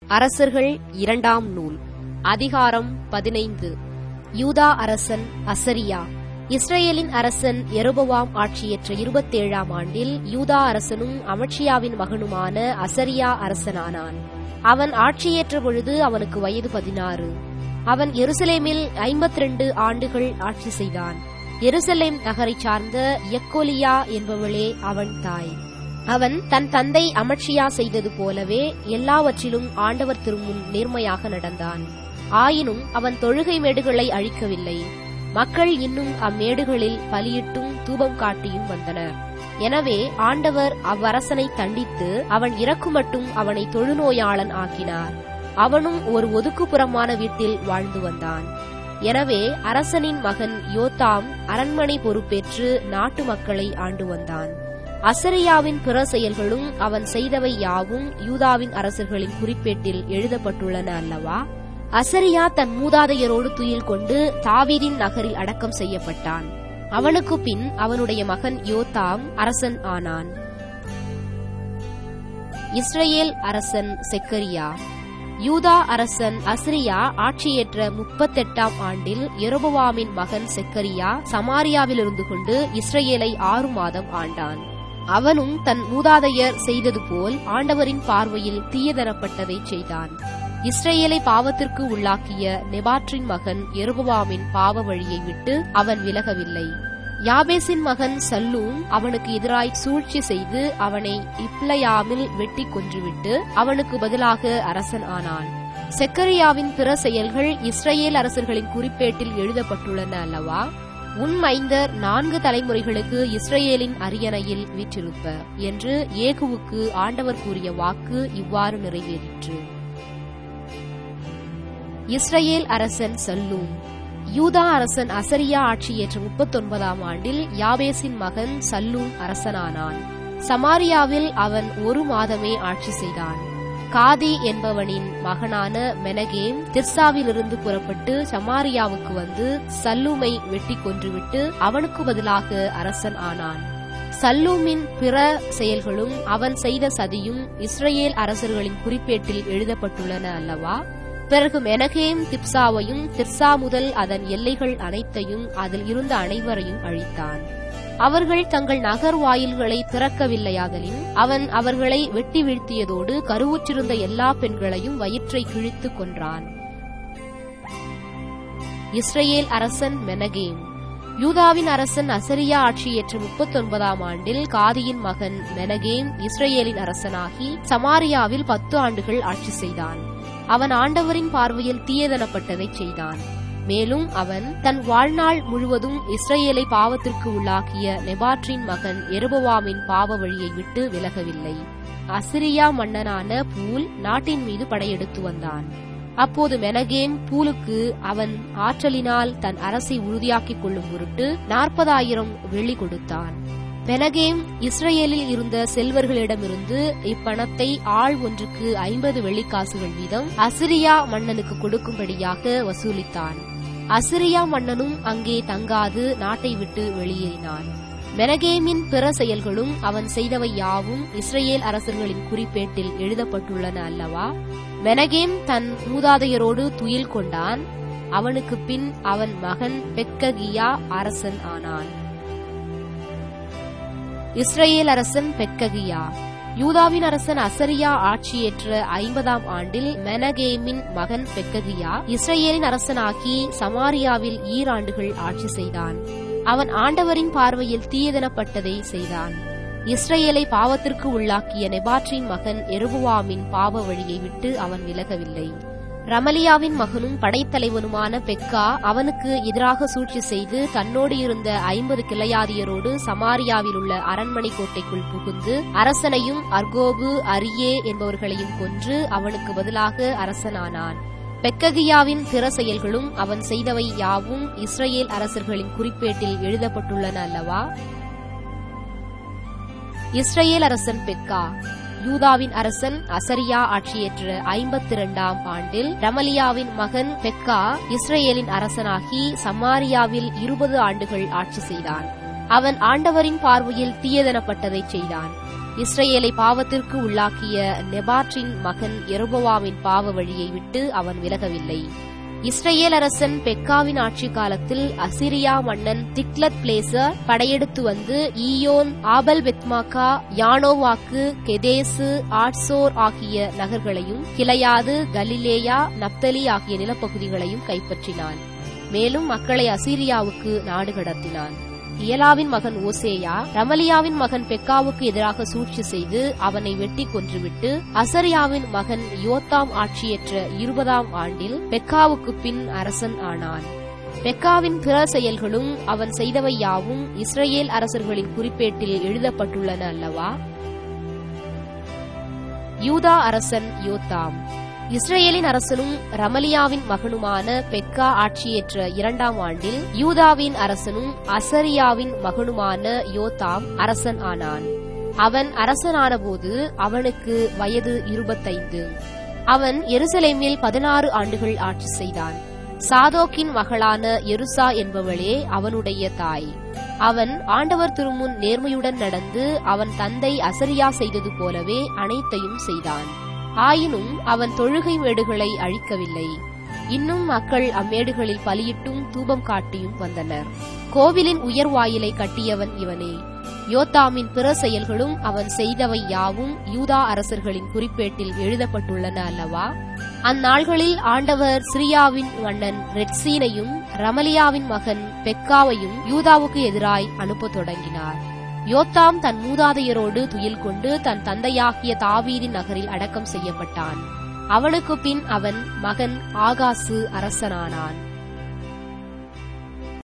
அரசர்கள் இரண்டாம் நூல் அதிகாரம் பதினைந்து யூதா அரசன் அசரியா இஸ்ரேலின் அரசன் எருபவாம் ஆட்சியற்ற இருபத்தேழாம் ஆண்டில் யூதா அரசனும் அமட்சியாவின் மகனுமான அசரியா அரசனானான் அவன் ஆட்சியேற்ற பொழுது அவனுக்கு வயது பதினாறு அவன் எருசலேமில் ஐம்பத்தி ரெண்டு ஆண்டுகள் ஆட்சி செய்தான் எருசலேம் நகரைச் சார்ந்த எக்கோலியா என்பவளே அவன் தாய் அவன் தன் தந்தை அமட்சியா செய்தது போலவே எல்லாவற்றிலும் ஆண்டவர் திருமுன் நேர்மையாக நடந்தான் ஆயினும் அவன் தொழுகை மேடுகளை அழிக்கவில்லை மக்கள் இன்னும் அம்மேடுகளில் பலியிட்டும் தூபம் காட்டியும் வந்தனர் எனவே ஆண்டவர் அவ்வரசனை தண்டித்து அவன் இறக்குமட்டும் அவனை தொழுநோயாளன் ஆக்கினார் அவனும் ஒரு ஒதுக்குப்புறமான வீட்டில் வாழ்ந்து வந்தான் எனவே அரசனின் மகன் யோத்தாம் அரண்மனை பொறுப்பேற்று நாட்டு மக்களை ஆண்டு வந்தான் அசரியாவின் பிற செயல்களும் அவன் செய்தவை யாவும் யூதாவின் அரசர்களின் குறிப்பேட்டில் எழுதப்பட்டுள்ளன அல்லவா அசரியா தன் மூதாதையரோடு துயில் கொண்டு தாவீதின் நகரில் அடக்கம் செய்யப்பட்டான் அவனுக்கு பின் அவனுடைய மகன் யோத்தாம் அரசன் ஆனான் இஸ்ரேல் அரசன் செக்கரியா யூதா அரசன் அஸ்ரியா ஆட்சியேற்ற முப்பத்தெட்டாம் ஆண்டில் எரோபவாமின் மகன் செக்கரியா சமாரியாவிலிருந்து கொண்டு இஸ்ரேலை ஆறு மாதம் ஆண்டான் அவனும் தன் மூதாதையர் செய்தது போல் ஆண்டவரின் பார்வையில் தீயதரப்பட்டதை செய்தான் இஸ்ரேலை பாவத்திற்கு உள்ளாக்கிய நெபாற்றின் மகன் எருபவாமின் பாவ வழியை விட்டு அவன் விலகவில்லை யாபேசின் மகன் சல்லூம் அவனுக்கு எதிராய் சூழ்ச்சி செய்து அவனை இப்லயாமில் வெட்டி கொன்றுவிட்டு அவனுக்கு பதிலாக அரசன் ஆனான் செக்கரியாவின் பிற செயல்கள் இஸ்ரேல் அரசர்களின் குறிப்பேட்டில் எழுதப்பட்டுள்ளன அல்லவா உன் மைந்தர் நான்கு தலைமுறைகளுக்கு இஸ்ரேலின் அரியணையில் வீற்றிருப்பர் என்று ஏகுவுக்கு ஆண்டவர் கூறிய வாக்கு இவ்வாறு நிறைவேறிற்று இஸ்ரேல் அரசன் சல்லூம் யூதா அரசன் அசரியா ஆட்சியேற்ற முப்பத்தொன்பதாம் ஆண்டில் யாபேசின் மகன் சல்லூம் அரசனானான் சமாரியாவில் அவன் ஒரு மாதமே ஆட்சி செய்தான் காதி என்பவனின் மகனான மெனகேம் திர்சாவிலிருந்து புறப்பட்டு சமாரியாவுக்கு வந்து சல்லூமை வெட்டி கொன்றுவிட்டு அவனுக்கு பதிலாக அரசன் ஆனான் சல்லூமின் பிற செயல்களும் அவன் செய்த சதியும் இஸ்ரேல் அரசர்களின் குறிப்பேட்டில் எழுதப்பட்டுள்ளன அல்லவா பிறகு மெனகேம் திப்சாவையும் திர்சா முதல் அதன் எல்லைகள் அனைத்தையும் அதில் இருந்த அனைவரையும் அழித்தான் அவர்கள் தங்கள் நகர் வாயில்களை திறக்கவில்லையாதலின் அவன் அவர்களை வெட்டி வீழ்த்தியதோடு கருவுற்றிருந்த எல்லா பெண்களையும் வயிற்றை கிழித்து கொன்றான் இஸ்ரேல் அரசன் மெனகேம் யூதாவின் அரசன் அசரியா ஆட்சியேற்ற முப்பத்தொன்பதாம் ஆண்டில் காதியின் மகன் மெனகேம் இஸ்ரேலின் அரசனாகி சமாரியாவில் பத்து ஆண்டுகள் ஆட்சி செய்தான் அவன் ஆண்டவரின் பார்வையில் தீயதனப்பட்டதைச் செய்தான் மேலும் அவன் தன் வாழ்நாள் முழுவதும் இஸ்ரேலை பாவத்திற்கு உள்ளாக்கிய நெபாற்றின் மகன் எருபவாமின் பாவ வழியை விட்டு விலகவில்லை அசிரியா மன்னனான பூல் நாட்டின் மீது படையெடுத்து வந்தான் அப்போது மெனகேம் பூலுக்கு அவன் ஆற்றலினால் தன் அரசை உறுதியாக்கிக் கொள்ளும் பொருட்டு நாற்பதாயிரம் வெள்ளி கொடுத்தான் மெனகேம் இஸ்ரேலில் இருந்த செல்வர்களிடமிருந்து இப்பணத்தை ஆள் ஒன்றுக்கு ஐம்பது வெள்ளிக்காசுகள் வீதம் அசிரியா மன்னனுக்கு கொடுக்கும்படியாக வசூலித்தான் அசிரியா மன்னனும் அங்கே தங்காது நாட்டை விட்டு வெளியேறினான் மெனகேமின் பிற செயல்களும் அவன் செய்தவை யாவும் இஸ்ரேல் அரசர்களின் குறிப்பேட்டில் எழுதப்பட்டுள்ளன அல்லவா மெனகேம் தன் மூதாதையரோடு துயில் கொண்டான் அவனுக்கு பின் அவன் மகன் பெக்ககியா அரசன் ஆனான் இஸ்ரேல் அரசன் பெக்ககியா யூதாவின் அரசன் அசரியா ஆட்சியேற்ற ஐம்பதாம் ஆண்டில் மெனகேமின் மகன் பெக்ககியா இஸ்ரேலின் அரசனாகி சமாரியாவில் ஈராண்டுகள் ஆட்சி செய்தான் அவன் ஆண்டவரின் பார்வையில் தீயதனப்பட்டதை செய்தான் இஸ்ரேலை பாவத்திற்கு உள்ளாக்கிய நெபாற்றின் மகன் எருபுவாமின் பாவ வழியை விட்டு அவன் விலகவில்லை ரமலியாவின் மகனும் படைத்தலைவனுமான பெக்கா அவனுக்கு எதிராக சூழ்ச்சி செய்து தன்னோடு இருந்த ஐம்பது கிளையாதியரோடு சமாரியாவில் உள்ள அரண்மனை கோட்டைக்குள் புகுந்து அரசனையும் அர்கோபு அரியே என்பவர்களையும் கொன்று அவனுக்கு பதிலாக அரசனானான் பெக்ககியாவின் பிற செயல்களும் அவன் செய்தவை யாவும் இஸ்ரேல் அரசர்களின் குறிப்பேட்டில் எழுதப்பட்டுள்ளன அல்லவா இஸ்ரேல் அரசன் பெக்கா யூதாவின் அரசன் அசரியா ஆட்சியேற்ற ஐம்பத்தி இரண்டாம் ஆண்டில் ரமலியாவின் மகன் பெக்கா இஸ்ரேலின் அரசனாகி சமாரியாவில் இருபது ஆண்டுகள் ஆட்சி செய்தான் அவன் ஆண்டவரின் பார்வையில் தீயதனப்பட்டதைச் செய்தான் இஸ்ரேலை பாவத்திற்கு உள்ளாக்கிய நெபாற்றின் மகன் எருபவாமின் பாவ வழியை விட்டு அவன் விலகவில்லை இஸ்ரேல் அரசன் பெக்காவின் ஆட்சி காலத்தில் அசிரியா மன்னன் திக்லத் பிளேசர் படையெடுத்து வந்து ஈயோன் ஆபல் பெத்மாக்கா யானோவாக்கு கெதேசு ஆட்சோர் ஆகிய நகர்களையும் கிளையாது கலிலேயா நப்தலி ஆகிய நிலப்பகுதிகளையும் கைப்பற்றினான் மேலும் மக்களை அசீரியாவுக்கு நாடு கடத்தினான் இயலாவின் மகன் ஓசேயா ரமலியாவின் மகன் பெக்காவுக்கு எதிராக சூழ்ச்சி செய்து அவனை வெட்டி கொன்றுவிட்டு அசரியாவின் மகன் யோத்தாம் ஆட்சியேற்ற இருபதாம் ஆண்டில் பெக்காவுக்கு பின் அரசன் ஆனான் பெக்காவின் பிற செயல்களும் அவன் செய்தவை யாவும் இஸ்ரேல் அரசர்களின் குறிப்பேட்டில் எழுதப்பட்டுள்ளன அல்லவா யூதா அரசன் யோத்தாம் இஸ்ரேலின் அரசனும் ரமலியாவின் மகனுமான பெக்கா ஆட்சியேற்ற இரண்டாம் ஆண்டில் யூதாவின் அரசனும் அசரியாவின் மகனுமான யோதாம் அரசன் ஆனான் அவன் அரசனானபோது அவனுக்கு வயது இருபத்தைந்து அவன் எருசலேமில் பதினாறு ஆண்டுகள் ஆட்சி செய்தான் சாதோக்கின் மகளான எருசா என்பவளே அவனுடைய தாய் அவன் ஆண்டவர் திருமுன் நேர்மையுடன் நடந்து அவன் தந்தை அசரியா செய்தது போலவே அனைத்தையும் செய்தான் ஆயினும் அவன் தொழுகை மேடுகளை அழிக்கவில்லை இன்னும் மக்கள் அம்மேடுகளில் பலியிட்டும் தூபம் காட்டியும் வந்தனர் கோவிலின் உயர் வாயிலை கட்டியவன் இவனே யோத்தாமின் பிற செயல்களும் அவன் செய்தவை யாவும் யூதா அரசர்களின் குறிப்பேட்டில் எழுதப்பட்டுள்ளன அல்லவா அந்நாள்களில் ஆண்டவர் சிரியாவின் மன்னன் ரெட்சீனையும் ரமலியாவின் மகன் பெக்காவையும் யூதாவுக்கு எதிராய் அனுப்பத் தொடங்கினார் யோத்தாம் தன் மூதாதையரோடு துயில் கொண்டு தன் தந்தையாகிய தாவீதின் நகரில் அடக்கம் செய்யப்பட்டான் அவனுக்கு பின் அவன் மகன் ஆகாசு அரசனானான்